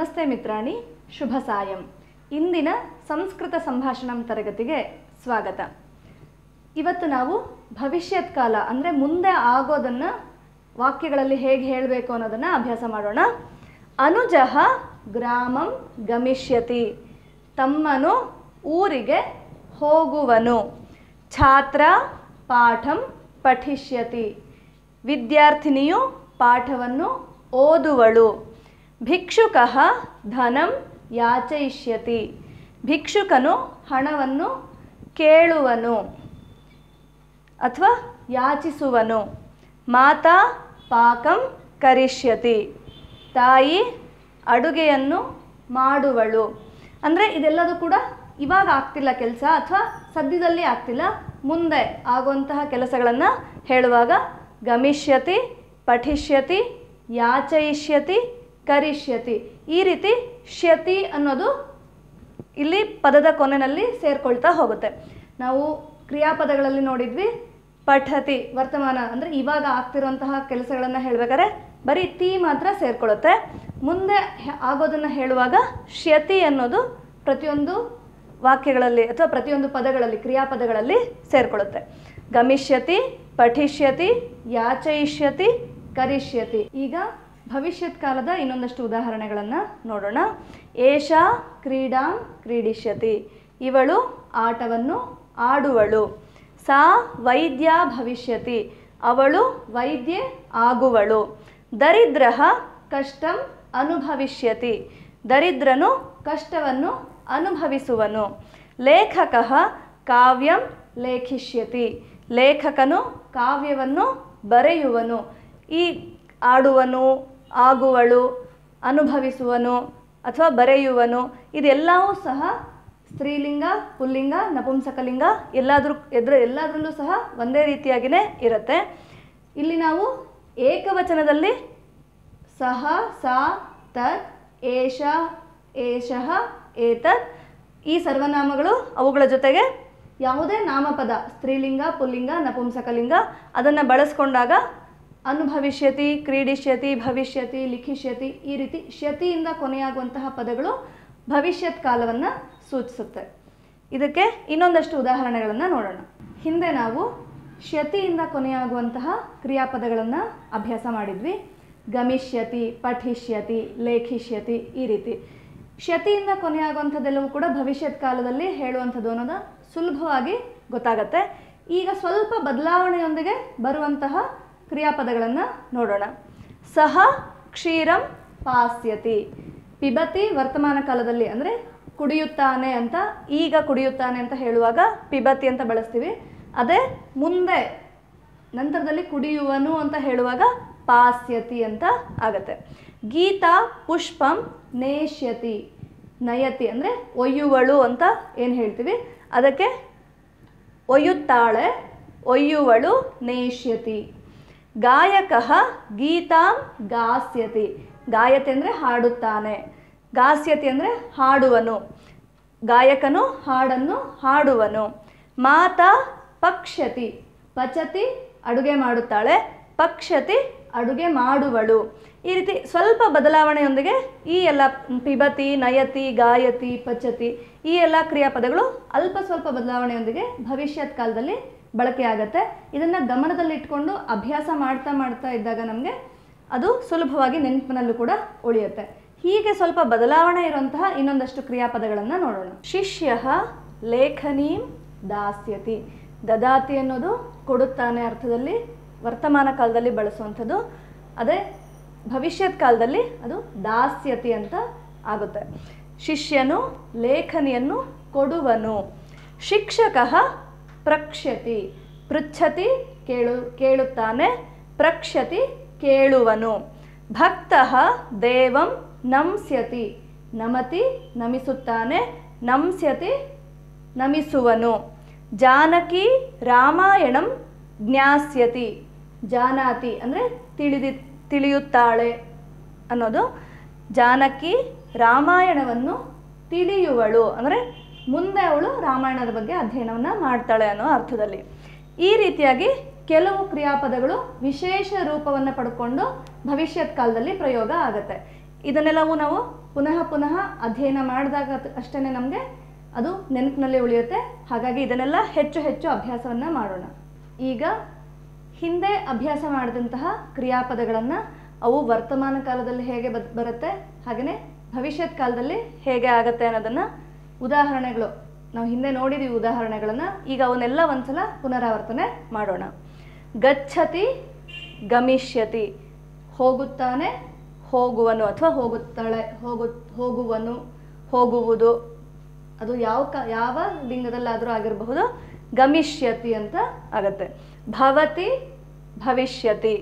ನಮಸ್ತೆ ಮಿತ್ರಾಣಿ ಶುಭ ಸಾಯಂ ಇಂದಿನ ಸಂಸ್ಕೃತ ಸಂಭಾಷಣಂ ತರಗತಿಗೆ ಸ್ವಾಗತ ಇವತ್ತು ನಾವು ಭವಿಷ್ಯತ್ ಕಾಲ ಅಂದರೆ ಮುಂದೆ ಆಗೋದನ್ನು ವಾಕ್ಯಗಳಲ್ಲಿ ಹೇಗೆ ಹೇಳಬೇಕು ಅನ್ನೋದನ್ನು ಅಭ್ಯಾಸ ಮಾಡೋಣ ಅನುಜಃ ಗ್ರಾಮಂ ಗಮಿಷ್ಯತಿ ತಮ್ಮನು ಊರಿಗೆ ಹೋಗುವನು ಛಾತ್ರ ಪಾಠಂ ಪಠಿಷ್ಯತಿ ವಿದ್ಯಾರ್ಥಿನಿಯು ಪಾಠವನ್ನು ಓದುವಳು ಭಿಕ್ಷುಕ ಧನಂ ಯಾಚಯಿಷ್ಯತಿ ಭಿಕ್ಷುಕನು ಹಣವನ್ನು ಕೇಳುವನು ಅಥವಾ ಯಾಚಿಸುವನು ಮಾತಾ ಪಾಕಂ ಕರಿಷ್ಯತಿ ತಾಯಿ ಅಡುಗೆಯನ್ನು ಮಾಡುವಳು ಅಂದರೆ ಇದೆಲ್ಲದೂ ಕೂಡ ಇವಾಗ ಆಗ್ತಿಲ್ಲ ಕೆಲಸ ಅಥವಾ ಸದ್ಯದಲ್ಲಿ ಆಗ್ತಿಲ್ಲ ಮುಂದೆ ಆಗುವಂತಹ ಕೆಲಸಗಳನ್ನು ಹೇಳುವಾಗ ಗಮಿಷ್ಯತಿ ಪಠಿಷ್ಯತಿ ಯಾಚಯಿಷ್ಯತಿ ಕರಿಷ್ಯತಿ ಈ ರೀತಿ ಷ್ಯತಿ ಅನ್ನೋದು ಇಲ್ಲಿ ಪದದ ಕೊನೆಯಲ್ಲಿ ಸೇರ್ಕೊಳ್ತಾ ಹೋಗುತ್ತೆ ನಾವು ಕ್ರಿಯಾಪದಗಳಲ್ಲಿ ನೋಡಿದ್ವಿ ಪಠತಿ ವರ್ತಮಾನ ಅಂದರೆ ಇವಾಗ ಆಗ್ತಿರುವಂತಹ ಕೆಲಸಗಳನ್ನು ಹೇಳಬೇಕಾದ್ರೆ ಬರೀ ತಿ ಮಾತ್ರ ಸೇರ್ಕೊಳ್ಳುತ್ತೆ ಮುಂದೆ ಹೆ- ಆಗೋದನ್ನು ಹೇಳುವಾಗ ಶ್ಯತಿ ಅನ್ನೋದು ಪ್ರತಿಯೊಂದು ವಾಕ್ಯಗಳಲ್ಲಿ ಅಥವಾ ಪ್ರತಿಯೊಂದು ಪದಗಳಲ್ಲಿ ಕ್ರಿಯಾಪದಗಳಲ್ಲಿ ಸೇರ್ಕೊಳ್ಳುತ್ತೆ ಗಮಿಷ್ಯತಿ ಪಠಿಷ್ಯತಿ ಯಾಚಯಿಷ್ಯತಿ ಕರಿಷ್ಯತಿ ಈಗ ಭವಿಷ್ಯತ್ ಕಾಲದ ಇನ್ನೊಂದಷ್ಟು ಉದಾಹರಣೆಗಳನ್ನು ನೋಡೋಣ ಏಷಾ ಕ್ರೀಡಾಂ ಕ್ರೀಡಿಷ್ಯತಿ ಇವಳು ಆಟವನ್ನು ಆಡುವಳು ಸಾ ವೈದ್ಯ ಭವಿಷ್ಯತಿ ಅವಳು ವೈದ್ಯೆ ಆಗುವಳು ದರಿದ್ರ ಕಷ್ಟಂ ಅನುಭವಿಷ್ಯತಿ ದರಿದ್ರನು ಕಷ್ಟವನ್ನು ಅನುಭವಿಸುವನು ಲೇಖಕ ಕಾವ್ಯಂ ಲೇಖಿಷ್ಯತಿ ಲೇಖಕನು ಕಾವ್ಯವನ್ನು ಬರೆಯುವನು ಈ ಆಡುವನು ಆಗುವಳು ಅನುಭವಿಸುವನು ಅಥವಾ ಬರೆಯುವನು ಇದೆಲ್ಲವೂ ಸಹ ಸ್ತ್ರೀಲಿಂಗ ಪುಲ್ಲಿಂಗ ನಪುಂಸಕಲಿಂಗ ಎಲ್ಲಾದ್ರೂ ಎದ್ರ ಎಲ್ಲದರಲ್ಲೂ ಸಹ ಒಂದೇ ರೀತಿಯಾಗಿಯೇ ಇರುತ್ತೆ ಇಲ್ಲಿ ನಾವು ಏಕವಚನದಲ್ಲಿ ಸಹ ಸಾ ತತ್ ಏಷ ಏಷಃ ಏತತ್ ಈ ಸರ್ವನಾಮಗಳು ಅವುಗಳ ಜೊತೆಗೆ ಯಾವುದೇ ನಾಮಪದ ಸ್ತ್ರೀಲಿಂಗ ಪುಲ್ಲಿಂಗ ನಪುಂಸಕಲಿಂಗ ಅದನ್ನು ಬಳಸ್ಕೊಂಡಾಗ ಅನುಭವಿಷ್ಯತಿ ಕ್ರೀಡಿಷ್ಯತಿ ಭವಿಷ್ಯತಿ ಲಿಖಿಷ್ಯತಿ ಈ ರೀತಿ ಶತಿಯಿಂದ ಕೊನೆಯಾಗುವಂತಹ ಪದಗಳು ಭವಿಷ್ಯತ್ ಕಾಲವನ್ನು ಸೂಚಿಸುತ್ತೆ ಇದಕ್ಕೆ ಇನ್ನೊಂದಷ್ಟು ಉದಾಹರಣೆಗಳನ್ನು ನೋಡೋಣ ಹಿಂದೆ ನಾವು ಶತಿಯಿಂದ ಕೊನೆಯಾಗುವಂತಹ ಕ್ರಿಯಾಪದಗಳನ್ನು ಅಭ್ಯಾಸ ಮಾಡಿದ್ವಿ ಗಮಿಷ್ಯತಿ ಪಠಿಷ್ಯತಿ ಲೇಖಿಷ್ಯತಿ ಈ ರೀತಿ ಶತಿಯಿಂದ ಕೊನೆಯಾಗುವಂಥದ್ದೆಲ್ಲವೂ ಕೂಡ ಭವಿಷ್ಯತ್ ಕಾಲದಲ್ಲಿ ಹೇಳುವಂಥದ್ದು ಅನ್ನೋದು ಸುಲಭವಾಗಿ ಗೊತ್ತಾಗತ್ತೆ ಈಗ ಸ್ವಲ್ಪ ಬದಲಾವಣೆಯೊಂದಿಗೆ ಬರುವಂತಹ ಕ್ರಿಯಾಪದಗಳನ್ನು ನೋಡೋಣ ಸಹ ಕ್ಷೀರಂ ಪಾಸ್ಯತಿ ಪಿಬತಿ ವರ್ತಮಾನ ಕಾಲದಲ್ಲಿ ಅಂದರೆ ಕುಡಿಯುತ್ತಾನೆ ಅಂತ ಈಗ ಕುಡಿಯುತ್ತಾನೆ ಅಂತ ಹೇಳುವಾಗ ಪಿಬತಿ ಅಂತ ಬಳಸ್ತೀವಿ ಅದೇ ಮುಂದೆ ನಂತರದಲ್ಲಿ ಕುಡಿಯುವನು ಅಂತ ಹೇಳುವಾಗ ಪಾಸ್ಯತಿ ಅಂತ ಆಗತ್ತೆ ಗೀತಾ ಪುಷ್ಪಂ ನೇಷ್ಯತಿ ನಯತಿ ಅಂದರೆ ಒಯ್ಯುವಳು ಅಂತ ಏನು ಹೇಳ್ತೀವಿ ಅದಕ್ಕೆ ಒಯ್ಯುತ್ತಾಳೆ ಒಯ್ಯುವಳು ನೇಷ್ಯತಿ ಗಾಯಕ ಗೀತಾಂ ಗಾಸ್ಯತಿ ಗಾಯತೆ ಅಂದರೆ ಹಾಡುತ್ತಾನೆ ಗಾಸ್ಯತಿ ಅಂದರೆ ಹಾಡುವನು ಗಾಯಕನು ಹಾಡನ್ನು ಹಾಡುವನು ಮಾತಾ ಪಕ್ಷತಿ ಪಚತಿ ಅಡುಗೆ ಮಾಡುತ್ತಾಳೆ ಪಕ್ಷತಿ ಅಡುಗೆ ಮಾಡುವಳು ಈ ರೀತಿ ಸ್ವಲ್ಪ ಬದಲಾವಣೆಯೊಂದಿಗೆ ಈ ಎಲ್ಲ ಪಿಬತಿ ನಯತಿ ಗಾಯತಿ ಪಚತಿ ಈ ಎಲ್ಲ ಕ್ರಿಯಾಪದಗಳು ಅಲ್ಪ ಸ್ವಲ್ಪ ಬದಲಾವಣೆಯೊಂದಿಗೆ ಭವಿಷ್ಯತ್ ಕಾಲದಲ್ಲಿ ಬಳಕೆ ಆಗತ್ತೆ ಇದನ್ನು ಗಮನದಲ್ಲಿಟ್ಕೊಂಡು ಅಭ್ಯಾಸ ಮಾಡ್ತಾ ಮಾಡ್ತಾ ಇದ್ದಾಗ ನಮಗೆ ಅದು ಸುಲಭವಾಗಿ ನೆನಪಿನಲ್ಲೂ ಕೂಡ ಉಳಿಯುತ್ತೆ ಹೀಗೆ ಸ್ವಲ್ಪ ಬದಲಾವಣೆ ಇರುವಂತಹ ಇನ್ನೊಂದಷ್ಟು ಕ್ರಿಯಾಪದಗಳನ್ನು ನೋಡೋಣ ಶಿಷ್ಯ ಲೇಖನೀಂ ದಾಸ್ಯತಿ ದದಾತಿ ಅನ್ನೋದು ಕೊಡುತ್ತಾನೆ ಅರ್ಥದಲ್ಲಿ ವರ್ತಮಾನ ಕಾಲದಲ್ಲಿ ಬಳಸುವಂಥದ್ದು ಅದೇ ಭವಿಷ್ಯತ್ ಕಾಲದಲ್ಲಿ ಅದು ದಾಸ್ಯತಿ ಅಂತ ಆಗುತ್ತೆ ಶಿಷ್ಯನು ಲೇಖನಿಯನ್ನು ಕೊಡುವನು ಶಿಕ್ಷಕ ಪ್ರಕ್ಷ್ಯತಿ ಪೃಚ್ಛತಿ ಕೇಳು ಕೇಳುತ್ತಾನೆ ಪ್ರಕ್ಷ್ಯತಿ ಕೇಳುವನು ಭಕ್ತ ದೇವಂ ನಮ್ಸ್ಯತಿ ನಮತಿ ನಮಿಸುತ್ತಾನೆ ನಮ್ಸ್ಯತಿ ನಮಿಸುವನು ಜಾನಕಿ ರಾಮಾಯಣಂ ಜ್ಞಾಸ್ಯತಿ ಜಾನಾತಿ ಅಂದರೆ ತಿಳಿದಿ ತಿಳಿಯುತ್ತಾಳೆ ಅನ್ನೋದು ಜಾನಕಿ ರಾಮಾಯಣವನ್ನು ತಿಳಿಯುವಳು ಅಂದರೆ ಮುಂದೆ ಅವಳು ರಾಮಾಯಣದ ಬಗ್ಗೆ ಅಧ್ಯಯನವನ್ನು ಮಾಡ್ತಾಳೆ ಅನ್ನೋ ಅರ್ಥದಲ್ಲಿ ಈ ರೀತಿಯಾಗಿ ಕೆಲವು ಕ್ರಿಯಾಪದಗಳು ವಿಶೇಷ ರೂಪವನ್ನು ಪಡ್ಕೊಂಡು ಭವಿಷ್ಯತ್ ಕಾಲದಲ್ಲಿ ಪ್ರಯೋಗ ಆಗುತ್ತೆ ಇದನ್ನೆಲ್ಲವೂ ನಾವು ಪುನಃ ಪುನಃ ಅಧ್ಯಯನ ಮಾಡಿದಾಗ ಅಷ್ಟೇ ನಮಗೆ ಅದು ನೆನಪಿನಲ್ಲಿ ಉಳಿಯುತ್ತೆ ಹಾಗಾಗಿ ಇದನ್ನೆಲ್ಲ ಹೆಚ್ಚು ಹೆಚ್ಚು ಅಭ್ಯಾಸವನ್ನು ಮಾಡೋಣ ಈಗ ಹಿಂದೆ ಅಭ್ಯಾಸ ಮಾಡಿದಂತಹ ಕ್ರಿಯಾಪದಗಳನ್ನು ಅವು ವರ್ತಮಾನ ಕಾಲದಲ್ಲಿ ಹೇಗೆ ಬದ್ ಬರುತ್ತೆ ಹಾಗೆಯೇ ಭವಿಷ್ಯತ್ ಕಾಲದಲ್ಲಿ ಹೇಗೆ ಆಗುತ್ತೆ ಅನ್ನೋದನ್ನು ಉದಾಹರಣೆಗಳು ನಾವು ಹಿಂದೆ ನೋಡಿದ್ದೀವಿ ಉದಾಹರಣೆಗಳನ್ನು ಈಗ ಅವನ್ನೆಲ್ಲ ಒಂದ್ಸಲ ಪುನರಾವರ್ತನೆ ಮಾಡೋಣ ಗಚ್ಚತಿ ಗಮಿಷ್ಯತಿ ಹೋಗುತ್ತಾನೆ ಹೋಗುವನು ಅಥವಾ ಹೋಗುತ್ತಾಳೆ ಹೋಗು ಹೋಗುವನು ಹೋಗುವುದು ಅದು ಯಾವ ಕ ಯಾವ ಲಿಂಗದಲ್ಲಾದರೂ ಆಗಿರಬಹುದು ಗಮಿಷ್ಯತಿ ಅಂತ ಆಗತ್ತೆ ಭವತಿ ಭವಿಷ್ಯತಿ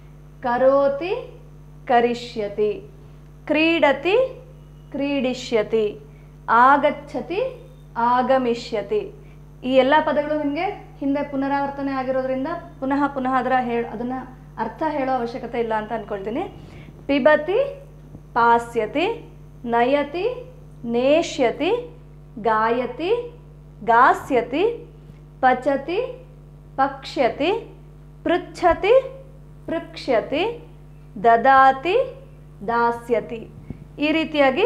ಕರೋತಿ ಕರಿಷ್ಯತಿ ಕ್ರೀಡತಿ ಕ್ರೀಡಿಷ್ಯತಿ ಆಗಚ್ಚತಿ ಆಗಮಿಷ್ಯತಿ ಈ ಎಲ್ಲ ಪದಗಳು ನಿಮಗೆ ಹಿಂದೆ ಪುನರಾವರ್ತನೆ ಆಗಿರೋದ್ರಿಂದ ಪುನಃ ಪುನಃ ಅದರ ಹೇಳ ಅದನ್ನು ಅರ್ಥ ಹೇಳೋ ಅವಶ್ಯಕತೆ ಇಲ್ಲ ಅಂತ ಅಂದ್ಕೊಳ್ತೀನಿ ಪಿಬತಿ ಪಾಸ್ಯತಿ ನಯತಿ ನೇಷ್ಯತಿ ಗಾಯತಿ ಗಾಸ್ಯತಿ ಪಚತಿ ಪಕ್ಷ್ಯತಿ ಪೃಚ್ಛತಿ ಪೃಕ್ಷ್ಯತಿ ದದಾತಿ ದಾಸ್ಯತಿ ಈ ರೀತಿಯಾಗಿ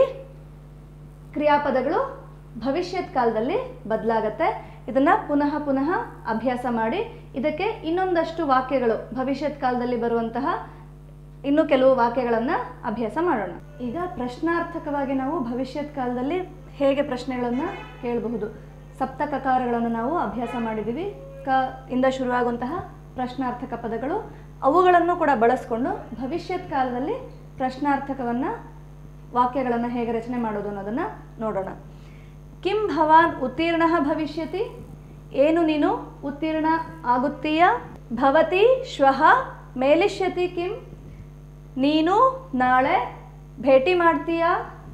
ಕ್ರಿಯಾಪದಗಳು ಭವಿಷ್ಯತ್ ಕಾಲದಲ್ಲಿ ಬದಲಾಗತ್ತೆ ಇದನ್ನು ಪುನಃ ಪುನಃ ಅಭ್ಯಾಸ ಮಾಡಿ ಇದಕ್ಕೆ ಇನ್ನೊಂದಷ್ಟು ವಾಕ್ಯಗಳು ಭವಿಷ್ಯತ್ ಕಾಲದಲ್ಲಿ ಬರುವಂತಹ ಇನ್ನು ಕೆಲವು ವಾಕ್ಯಗಳನ್ನು ಅಭ್ಯಾಸ ಮಾಡೋಣ ಈಗ ಪ್ರಶ್ನಾರ್ಥಕವಾಗಿ ನಾವು ಭವಿಷ್ಯತ್ ಕಾಲದಲ್ಲಿ ಹೇಗೆ ಪ್ರಶ್ನೆಗಳನ್ನು ಕೇಳಬಹುದು ಸಪ್ತಕಕಾರಗಳನ್ನು ನಾವು ಅಭ್ಯಾಸ ಮಾಡಿದ್ದೀವಿ ಕ ಇಂದ ಶುರುವಾಗುವಂತಹ ಪ್ರಶ್ನಾರ್ಥಕ ಪದಗಳು ಅವುಗಳನ್ನು ಕೂಡ ಬಳಸ್ಕೊಂಡು ಭವಿಷ್ಯತ್ ಕಾಲದಲ್ಲಿ ಪ್ರಶ್ನಾರ್ಥಕವನ್ನು ವಾಕ್ಯಗಳನ್ನು ಹೇಗೆ ರಚನೆ ಮಾಡೋದು ಅನ್ನೋದನ್ನು ನೋಡೋಣ ಕಿಂ ಭವಾನ್ ಉತ್ತೀರ್ಣ ಭವಿಷ್ಯತಿ ಏನು ನೀನು ಉತ್ತೀರ್ಣ ಆಗುತ್ತೀಯಾ ಭವತಿ ಶ್ವಃ ಮೇಲಿಷ್ಯತಿ ಕಿಂ ನೀನು ನಾಳೆ ಭೇಟಿ ಮಾಡ್ತೀಯಾ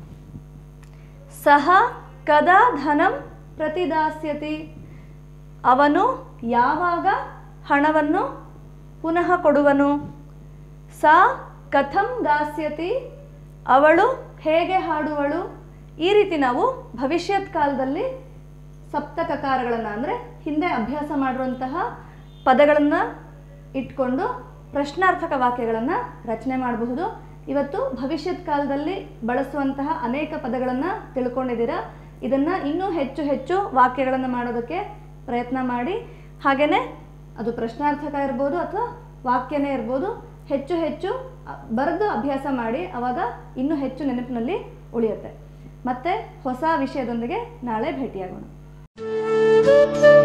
ಸಹ ಕದಾ ಧನಂ ಪ್ರತಿದಾಸ್ಯತಿ ಅವನು ಯಾವಾಗ ಹಣವನ್ನು ಪುನಃ ಕೊಡುವನು ಸಾ ಕಥಂ ಗಾಸ್ಯತಿ ಅವಳು ಹೇಗೆ ಹಾಡುವಳು ಈ ರೀತಿ ನಾವು ಭವಿಷ್ಯತ್ ಕಾಲದಲ್ಲಿ ಸಪ್ತಕಕಾರಗಳನ್ನು ಅಂದರೆ ಹಿಂದೆ ಅಭ್ಯಾಸ ಮಾಡಿರುವಂತಹ ಪದಗಳನ್ನು ಇಟ್ಕೊಂಡು ಪ್ರಶ್ನಾರ್ಥಕ ವಾಕ್ಯಗಳನ್ನು ರಚನೆ ಮಾಡಬಹುದು ಇವತ್ತು ಭವಿಷ್ಯತ್ ಕಾಲದಲ್ಲಿ ಬಳಸುವಂತಹ ಅನೇಕ ಪದಗಳನ್ನು ತಿಳ್ಕೊಂಡಿದ್ದೀರಾ ಇದನ್ನು ಇನ್ನೂ ಹೆಚ್ಚು ಹೆಚ್ಚು ವಾಕ್ಯಗಳನ್ನು ಮಾಡೋದಕ್ಕೆ ಪ್ರಯತ್ನ ಮಾಡಿ ಹಾಗೆಯೇ ಅದು ಪ್ರಶ್ನಾರ್ಥಕ ಇರ್ಬೋದು ಅಥವಾ ವಾಕ್ಯನೇ ಇರ್ಬೋದು ಹೆಚ್ಚು ಹೆಚ್ಚು ಅ, ಬರೆದು ಅಭ್ಯಾಸ ಮಾಡಿ ಆವಾಗ ಇನ್ನೂ ಹೆಚ್ಚು ನೆನಪಿನಲ್ಲಿ ಉಳಿಯುತ್ತೆ ಮತ್ತೆ ಹೊಸ ವಿಷಯದೊಂದಿಗೆ ನಾಳೆ ಭೇಟಿಯಾಗೋಣ